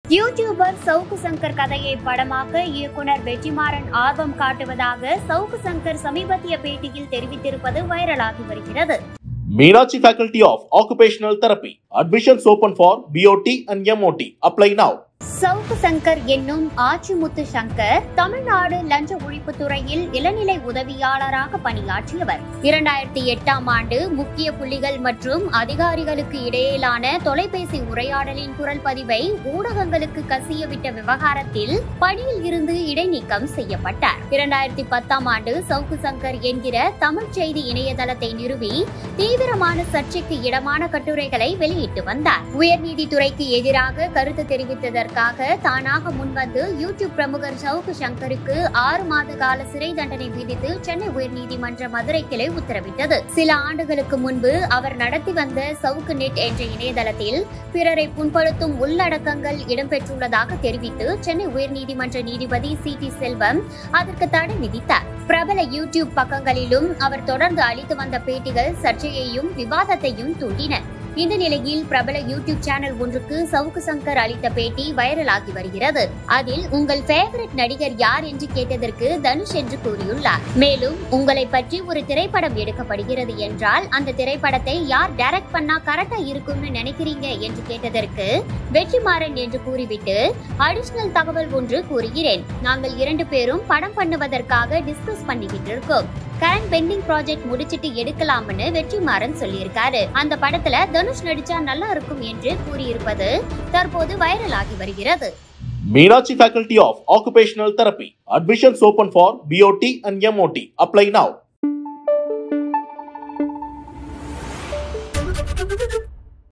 YouTuber சவுக்கு சங்கர் கதையை படமாக்க இயக்குனர் வெற்றிமாறன் ஆர்வம் காட்டுவதாக சவுக்கு சங்கர் சமீபத்திய பேட்டியில் தெரிவித்திருப்பது வைரலாகி வருகிறது Meenakshi Faculty of Occupational Therapy. Admissions open for BOT and MOT. Apply now. சவுக்கு சங்கர் என்னும் ஆச்சிமுத்து சங்கர் தமிழ்நாடு லஞ்ச ஒழிப்பு துறையில் இளநிலை உதவியாளராக பணியாற்றியவர் இரண்டாயிரத்தி எட்டாம் ஆண்டு முக்கிய புள்ளிகள் மற்றும் அதிகாரிகளுக்கு இடையிலான தொலைபேசி உரையாடலின் குரல் பதிவை ஊடகங்களுக்கு கசியவிட்ட விவகாரத்தில் பணியில் இருந்து இடைநீக்கம் செய்யப்பட்டார் இரண்டாயிரத்தி பத்தாம் ஆண்டு சவுக்கு சங்கர் என்கிற தமிழ் செய்தி இணையதளத்தை நிறுவி தீவிரமான சர்ச்சைக்கு இடமான கட்டுரைகளை வெளியிட்டு வந்தார் உயர்நீதித்துறைக்கு எதிராக கருத்து தெரிவித்ததற்காக தானாக முன்வந்து யூடியூப் பிரமுகர் சவுக்கு சங்கருக்கு ஆறு மாத கால சிறை தண்டனை விதித்து சென்னை உயர்நீதிமன்ற மதுரை கிளை உத்தரவிட்டது சில ஆண்டுகளுக்கு முன்பு அவர் நடத்தி வந்த சவுக்கு நெட் என்ற இணையதளத்தில் பிறரை புண்படுத்தும் உள்ளடக்கங்கள் இடம்பெற்றுள்ளதாக தெரிவித்து சென்னை உயர்நீதிமன்ற நீதிபதி சி டி செல்வம் அதற்கு தடை விதித்தார் பிரபல யூடியூப் பக்கங்களிலும் அவர் தொடர்ந்து அளித்து வந்த பேட்டிகள் சர்ச்சையையும் விவாதத்தையும் தூண்டின இந்த நிலையில் பிரபல யூடியூப் சேனல் ஒன்றுக்கு சவுக்கு சங்கர் அளித்த பேட்டி வைரலாகி வருகிறது அதில் உங்கள் ஃபேவரட் நடிகர் யார் என்று கேட்டதற்கு தனுஷ் என்று கூறியுள்ளார் மேலும் உங்களை பற்றி ஒரு திரைப்படம் எடுக்கப்படுகிறது என்றால் அந்த திரைப்படத்தை யார் டைரக்ட் பண்ணா கரெக்டா இருக்கும்னு நினைக்கிறீங்க என்று கேட்டதற்கு வெற்றிமாறன் என்று கூறிவிட்டு அடிஷனல் தகவல் ஒன்று கூறுகிறேன் நாங்கள் இரண்டு பேரும் படம் பண்ணுவதற்காக டிஸ்கஸ் பண்ணிக்கிட்டு இருக்கோம் கரண்ட் பெண்டிங் ப்ராஜெக்ட் முடிச்சிட்டு எடுக்கலாம்னு வெற்றிமாறன் சொல்லியிருக்காரு அந்த படத்துல தனுஷ் நடிச்சா நல்லா இருக்கும் என்று கூறியிருப்பது தற்போது வைரலாகி வருகிறது Meenakshi Faculty of Occupational Therapy. Admissions open for BOT and MOT. Apply now.